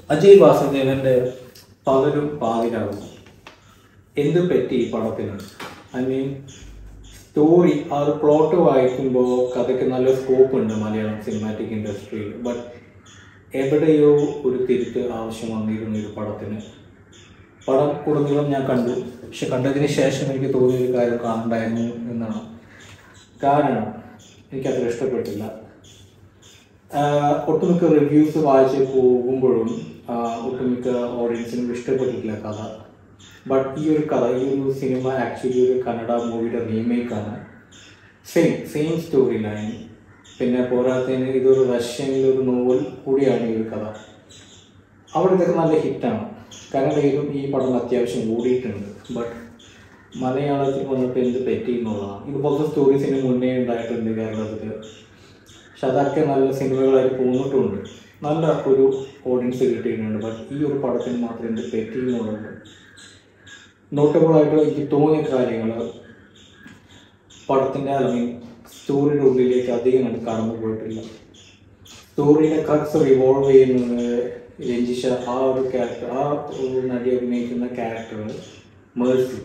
അജയ് വാസുദേവന്റെ പകലും പാതിരാവും എന്ത് പറ്റി ഈ പടത്തിന് ഐ മീൻ സ്റ്റോറി ആ ഒരു പ്ലോട്ട് വായിക്കുമ്പോൾ കഥയ്ക്ക് നല്ല സ്കോപ്പ് ഉണ്ട് മലയാളം സിനിമാറ്റിക് ഇൻഡസ്ട്രിയിൽ ബട്ട് എവിടെയോ ഒരു തിരുത്ത് ആവശ്യം വന്നിരുന്നു ഈ പടത്തിന് പടം ഉടനീളം ഞാൻ കണ്ടു പക്ഷെ കണ്ടതിന് ശേഷം എനിക്ക് തോന്നിയ ഒരു കാര്യം കാണണ്ടായിരുന്നു എന്നാണ് കാരണം എനിക്കത്ര ഇഷ്ടപ്പെട്ടില്ല ആഹ് ഒട്ടുമിക്ക റിവ്യൂസ് വായിച്ച് പോകുമ്പോഴും ആഹ് ഒട്ടുമിക്ക ഓഡിയൻസിനും ഇഷ്ടപ്പെട്ടിട്ടില്ല കഥ ബട്ട് ഈ ഒരു കഥ ഈ ഒരു സിനിമ ആക്ച്വലി ഒരു കന്നഡ മൂവിയുടെ റീമേക്കാണ് സെയിം സെയിം സ്റ്റോറി ലൈൻ പിന്നെ പോരാത്തതിന് ഇതൊരു റഷ്യനിലൊരു നോവൽ കൂടിയാണ് ഈ ഒരു കഥ അവിടെ ഇതൊക്കെ നല്ല ഹിറ്റാണ് കന്നഡയിലും ഈ പടം അത്യാവശ്യം ഓടിയിട്ടുണ്ട് ബട്ട് മലയാളത്തിൽ വന്നപ്പോൾ എന്ത് പറ്റി എന്നുള്ളതാണ് ഇതുപോലത്തെ സ്റ്റോറീസിന് മുന്നേ ഉണ്ടായിട്ടുണ്ട് കേരളത്തിൽ പക്ഷെ അതൊക്കെ നല്ല സിനിമകളായി പോന്നിട്ടുണ്ട് നല്ല ഒരു ഓഡിയൻസ് കിട്ടിയിട്ടുണ്ട് ബട്ട് ഈ ഒരു പടത്തിന് മാത്രം എന്ത് പറ്റി എന്നുള്ളത് നോട്ടബിൾ ആയിട്ട് എനിക്ക് തോന്നിയ കാര്യങ്ങൾ പടത്തിൻ്റെ അല്ലെങ്കിൽ സ്റ്റോറിയുടെ ഉള്ളിലേക്ക് അധികം കണ്ട് കടന്നു പോയിട്ടില്ല സ്റ്റോറിയുടെ ക്രക്സ് റിവോൾവ് ചെയ്യുന്നത് രഞ്ജിഷ ആ ഒരു ക്യാരക്ടർ ആ ഒരു നടി അഭിനയിക്കുന്ന ക്യാരക്ടർ മേഴ്സി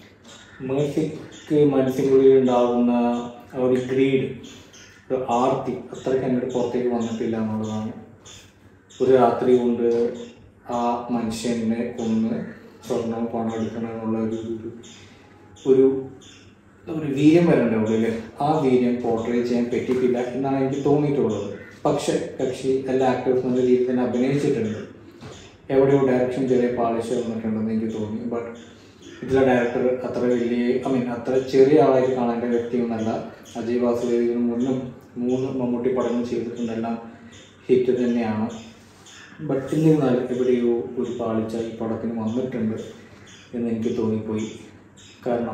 മേഴ്സിക്ക് മനസ്സിനുള്ളിൽ ഉണ്ടാകുന്ന ആ ഒരു ഗ്രീഡ് ഒരു ആർത്തി അത്രയ്ക്ക് അങ്ങോട്ട് പുറത്തേക്ക് വന്നിട്ടില്ല എന്നുള്ളതാണ് ഒരു രാത്രി കൊണ്ട് ആ മനുഷ്യനെ കൊന്ന് സ്വർണം പണം എടുക്കണം എന്നുള്ള ഒരു ഒരു- ഒരു ഒരു വീര്യം വരണ്ട ഉള്ളിൽ ആ വീര്യം പോർട്രേ ചെയ്യാൻ പറ്റിയിട്ടില്ല എന്നാണ് എനിക്ക് തോന്നിയിട്ടുള്ളത് പക്ഷെ കക്ഷി എല്ലാ ആക്ടേഴ്സും നല്ല രീതിയിൽ തന്നെ അഭിനയിച്ചിട്ടുണ്ട് എവിടെയോ ഡയറക്ഷൻ ചെറിയ പാളിഷ് വന്നിട്ടുണ്ടെന്ന് എനിക്ക് തോന്നി ബട്ട് ഇതിലെ ഡയറക്ടർ അത്ര വലിയ ഐ മീൻ അത്ര ചെറിയ ആളായിട്ട് കാണേണ്ട വ്യക്തിയൊന്നല്ല അജയ് വാസുദേവ് ഇതിനു മുന്നും മൂന്ന് മമ്മൂട്ടി പടങ്ങൾ ചെയ്തിട്ടുണ്ടെല്ലാം ഹിറ്റ് തന്നെയാണ് ബട്ട് എന്നിരുന്നാലും എവിടെയോ ഒരു പാളിച്ച ഈ പടത്തിന് വന്നിട്ടുണ്ട് എന്ന് എനിക്ക് തോന്നിപ്പോയി കാരണം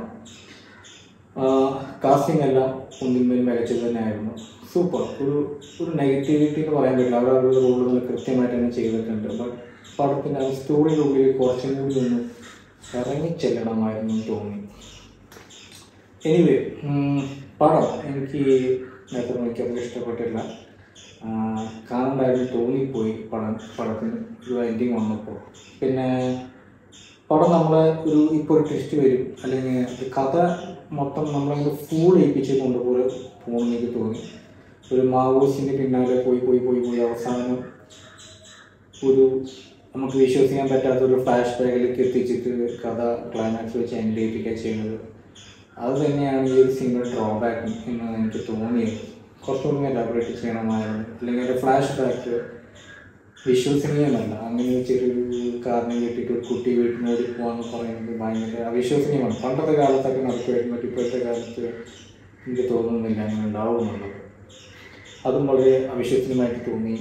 കാസ്റ്റിംഗ് എല്ലാം ഒന്നിന്മേൽ മികച്ചത് തന്നെയായിരുന്നു സൂപ്പർ ഒരു ഒരു നെഗറ്റിവിറ്റി എന്ന് പറയാൻ പറ്റില്ല അവർ അവരുടെ റോള് നല്ല കൃത്യമായിട്ട് തന്നെ ചെയ്തിട്ടുണ്ട് ബട്ട് പടത്തിൻ്റെ ആ സ്റ്റോറിയുടെ ഉള്ളിൽ കുറച്ചും കൂടി ഒന്ന് ഇറങ്ങിച്ചെല്ലണമായിരുന്നു എന്ന് തോന്നി എനിവേ പടം എനിക്ക് നേരത്തെ എനിക്കത് ഇഷ്ടപ്പെട്ടില്ല ആ, കാണണ്ടായിരുന്നു തോന്നിപ്പോയി പടം പടത്തിന് ഒരു എൻഡിങ് വന്നപ്പോൾ പിന്നെ പടം നമ്മളെ ഒരു ഇപ്പോൾ ഒരു ടെസ്റ്റ് വരും അല്ലെങ്കിൽ അത് കഥ മൊത്തം നമ്മളെ ഫൂൾ ഏൽപ്പിച്ച് കൊണ്ടുപോലെ പോകണമെന്ന് എനിക്ക് തോന്നി ഒരു മാവോസിൻ്റെ പിന്നാലെ പോയി പോയി പോയി പോയി അവസാനം ഒരു നമുക്ക് വിശ്വസിക്കാൻ പറ്റാത്ത ഒരു ഫ്ലാഷ് ബാക്കിലേക്ക് എത്തിച്ചിട്ട് കഥ ക്ലൈമാക്സ് വെച്ച് എൻഡ് ചെയ്യിപ്പിക്കുക ചെയ്യുന്നത് അത് തന്നെയാണ് ഈ ഒരു സിംഗിൾ ഡ്രോബാക്ക് എന്ന് എനിക്ക് തോന്നിയത് കുറച്ചുകൂടി എലാബറേറ്റ് ചെയ്യണമായിരുന്നു അല്ലെങ്കിൽ ഒരു ഫ്ലാഷ് ബാക്ക് വിശ്വസനീയമല്ല അങ്ങനെ ചെറിയൊരു കാരണം കെട്ടിയിട്ട് ഒരു കുട്ടി വീട്ടിനോട് പോകാന്ന് പറയുന്നത് ഭയങ്കര അവിശ്വസനീയമാണ് പണ്ടത്തെ കാലത്തൊക്കെ നടക്കുമായിരുന്നു ഇപ്പോഴത്തെ കാലത്ത് എനിക്ക് തോന്നുന്നില്ല അങ്ങനെ ഉണ്ടാവുമെന്നുള്ളത് അതും വളരെ അവിശ്വസനീയമായിട്ട് തോന്നി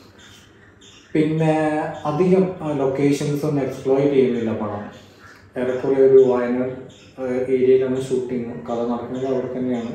പിന്നെ അധികം ലൊക്കേഷൻസ് ഒന്നും എക്സ്പ്ലോയിറ്റ് ചെയ്യുന്നില്ല പടം ഏറെക്കുറെ ഒരു വയനാട് ഏരിയയിലാണ് ഷൂട്ടിങ് കഥ നടക്കുന്നത് അവിടെ തന്നെയാണ്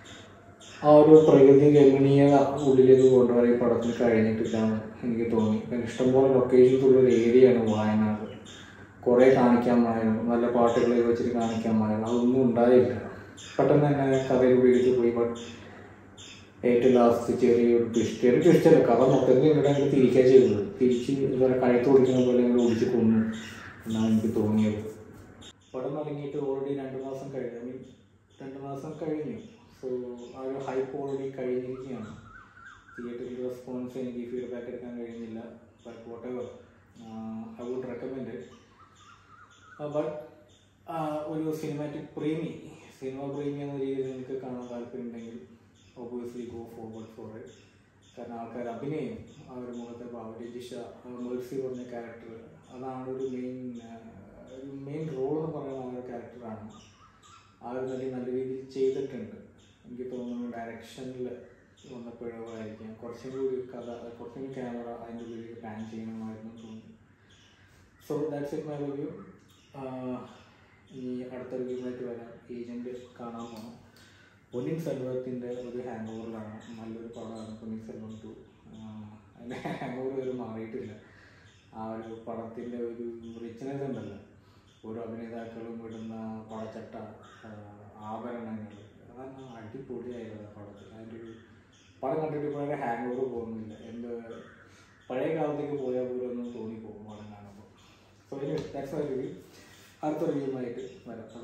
ആ ഒരു പ്രകൃതി രമണീയത ഉള്ളിലേക്ക് കൊണ്ടുവരാൻ ഈ പടത്തിന് കഴിഞ്ഞിട്ടില്ല എന്ന് എനിക്ക് തോന്നി പിന്നെ ഇഷ്ടംപോലെ ലൊക്കേഷൻസ് ഉള്ള ഒരു ഏരിയയാണ് വയനാട് കുറേ കാണിക്കാമായിരുന്നു നല്ല പാട്ടുകൾ വെച്ചിട്ട് കാണിക്കാമായിരുന്നു അതൊന്നും ഉണ്ടായില്ല പെട്ടെന്ന് തന്നെ കഥയിൽ ഉപയോഗിച്ച് പോയി ബട്ട് ഏറ്റവും ലാസ്റ്റ് ചെറിയൊരു ട്വിസ്റ്റ് ഒരു ട്വിസ്റ്റ് അല്ല കഥ മൊത്തത്തിൽ ഇവിടെ അങ്ങ് തിരിക്കുക ചെയ്തത് തിരിച്ച് ഇതുവരെ കഴുത്ത് ഓടിക്കുന്ന പോലെ ഇങ്ങനെ ഓടിച്ച് കൊന്നു എന്നാണ് എനിക്ക് തോന്നിയത് പടം തുടങ്ങിയിട്ട് ഓൾറെഡി രണ്ട് മാസം കഴിഞ്ഞു ഐ മീൻ രണ്ട് മാസം കഴിഞ്ഞു സോ ആ ഒരു ഹൈപ്പ് ഓൾറെഡി കഴിഞ്ഞിരിക്കുകയാണ് തിയേറ്ററിൽ റെസ്പോൺസ് എനിക്ക് ഫീഡ്ബാക്ക് എടുക്കാൻ കഴിയുന്നില്ല but whatever I would recommend but ഒരു സിനിമാറ്റിക് പ്രേമി സിനിമ പ്രേമി എന്ന രീതിയിൽ നിങ്ങൾക്ക് കാണാൻ താല്പര്യമുണ്ടെങ്കിൽ obviously go forward for it കാരണം ആൾക്കാർ അഭിനയം ആ ഒരു മുഖത്തെ ഭാവം രജിഷ മേഴ്സി പറഞ്ഞ ക്യാരക്ടർ അതാണ് ഒരു മെയിൻ ഒരു മെയിൻ റോൾ എന്ന് പറയുന്ന ആ ഒരു ക്യാരക്ടറാണ് ആ ഒരു നടി നല്ല രീതിയിൽ ചെയ്തിട്ടുണ്ട് എനിക്ക് തോന്നുന്നു ഡയറക്ഷനിൽ വന്ന പിഴവായിരിക്കാം കുറച്ചും കൂടി കഥ കുറച്ചും കൂടി ക്യാമറ അതിൻ്റെ ഉള്ളിൽ പ്ലാൻ ചെയ്യണമായിരുന്നു എന്ന് തോന്നി so that's it my review ഇനി അടുത്ത റിവ്യൂമായിട്ട് വരാം ഏജൻറ്റ് കാണാൻ പോകണം പൊന്നിൻ സെൽവത്തിൻ്റെ ഒരു ഹാങ് ഓവറിലാണ് നല്ലൊരു പടമാണ് പൊന്നിൻ സെൽവം ടു അതിൻ്റെ ഹാങ് ഓവർ വരെ മാറിയിട്ടില്ല ആ ഒരു പടത്തിൻ്റെ ഒരു റിച്ച്നെസ് ഉണ്ടല്ലോ ഓരോ അഭിനേതാക്കളും ഇടുന്ന പടച്ചട്ട ആ, ആഭരണങ്ങൾ അതാണ് അടിപൊളിയായിരുന്നു ആ പടത്തിൽ അതിൻ്റെ ഒരു പടം കണ്ടിട്ട് ഇപ്പോൾ ഹാങ് ഓവർ പോകുന്നില്ല എന്ത് പഴയ കാലത്തേക്ക് പോയാൽ പോലും ഒന്നും തോന്നി സോ ദാറ്റ്സ് മൈ റിവ്യൂ അടുത്ത റിവ്യൂമായിട്ട് വരാം